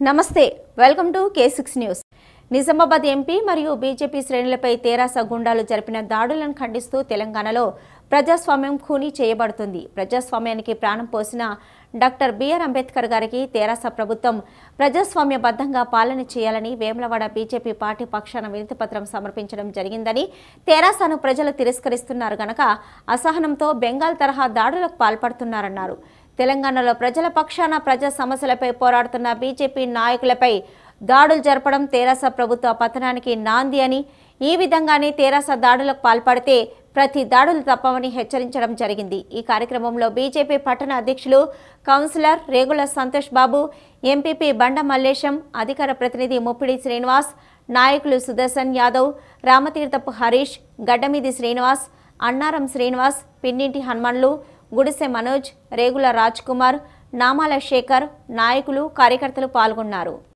నమస్తే welcome to K six news Nizamabad MP మరియు BJP శ్రేణులపై తెరాస గుండాలు జరిపిన దాడులను ఖండిస్తూ తెలంగాణలో ప్రజాస్వామ్యం ఖూనీ చేయబడుతుంది ప్రజాస్వామ్యానికి ప్రాణం పోసిన డాక్టర్ బిఆర్ అంబేద్కర్ గారికి తెరాస ప్రభుత్వం ప్రజాస్వామ్యబద్ధంగా పాలన చేయాలని వేములవాడ బీజేపీ పార్టీ పక్షాన వినతిపత్రం సమర్పించడం జరిగిందని తెరాసను ప్రజలు తిరస్కరిస్తున్నారు గనక అసహనంతో బెంగాల్ తరహా దాడులకు పాల్పడుతున్నారన్నారు తెలంగాణలో ప్రజల పక్షాన ప్రజా సమస్యలపై పోరాడుతున్న బీజేపీ నాయకులపై దాడులు జరపడం తెరాస ప్రభుత్వ పతనానికి నాంది అని ఈ విధంగానే తెరాస దాడులకు పాల్పడితే ప్రతి దాడులు తప్పవని హెచ్చరించడం జరిగింది ఈ కార్యక్రమంలో బీజేపీ పట్టణ అధ్యక్షులు కౌన్సిలర్ రేగుల సంతోష్ బాబు ఎంపీపీ బండ మల్లేశం అధికార ప్రతినిధి ముప్పిడి శ్రీనివాస్ నాయకులు సుదర్శన్ యాదవ్ రామతీర్థపు హరీష్ గడ్డమీది శ్రీనివాస్ అన్నారం శ్రీనివాస్ పిన్నింటి హనుమన్లు గుడిసె మనోజ్ రేగుల రాజ్ కుమార్ నామాల శేఖర్ నాయకులు కార్యకర్తలు పాల్గొన్నారు